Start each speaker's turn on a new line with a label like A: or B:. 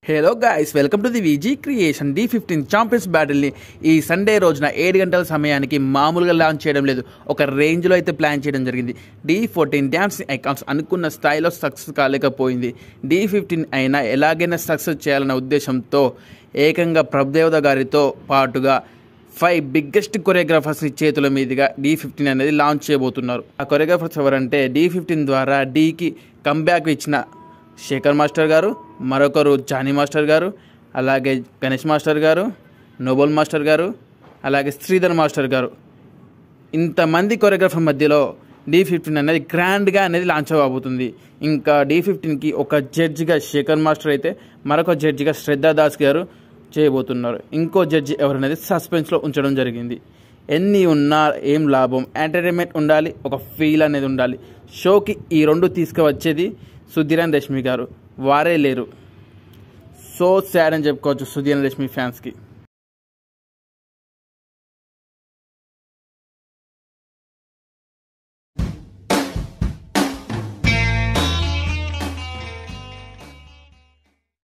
A: hello guys welcome to the Viji creation D fifteen champions బ్యాటిల్ని ఈ Sunday రోజున ఏడు గంటల సమయానికి మామూలుగా లాంచ్ చేయడం లేదు ఒక రేంజ్లో అయితే ప్లాన్ చేయడం జరిగింది డి ఫోర్టీన్ డ్యాన్స్ ఐకాన్స్ అనుకున్న స్థాయిలో సక్సెస్ కాలేకపోయింది డి ఫిఫ్టీన్ అయినా ఎలాగైనా సక్సెస్ చేయాలన్న ఉద్దేశంతో ఏకంగా ప్రభుదేవత గారితో పాటుగా ఫైవ్ బిగ్గెస్ట్ కొరియోగ్రాఫర్స్ చేతుల మీదుగా డి ఫిఫ్టీన్ అనేది లాంచ్ చేయబోతున్నారు ఆ కొరియోగ్రాఫర్స్ ఎవరంటే డి ఫిఫ్టీన్ ద్వారా డీకి కంబ్యాక్ ఇచ్చిన శేఖర్ మాస్టర్ గారు మరొకరు జానీ మాస్టర్ గారు అలాగే గణేష్ మాస్టర్ గారు నోబల్ మాస్టర్ గారు అలాగే శ్రీధర్ మాస్టర్ గారు ఇంతమంది కొరియోగ్రాఫర్ మధ్యలో డి ఫిఫ్టీన్ అనేది గ్రాండ్గా అనేది లాంచ్ అవబోతుంది ఇంకా డి ఫిఫ్టీన్కి ఒక జడ్జిగా శేఖర్ మాస్టర్ అయితే మరొక జడ్జిగా శ్రద్ధా దాస్ గారు చేయబోతున్నారు ఇంకో జడ్జి ఎవరనేది సస్పెన్స్లో ఉంచడం జరిగింది ఎన్ని ఉన్నా ఏం లాభం ఎంటర్టైన్మెంట్ ఉండాలి ఒక ఫీల్ అనేది ఉండాలి షోకి ఈ రెండు తీసుకువచ్చేది సుధీరన్ రష్మి గారు వారే లేరు సో సాడ్ అని చెప్పుకోవచ్చు సుధీరన్ రష్మి ఫ్యాన్స్కి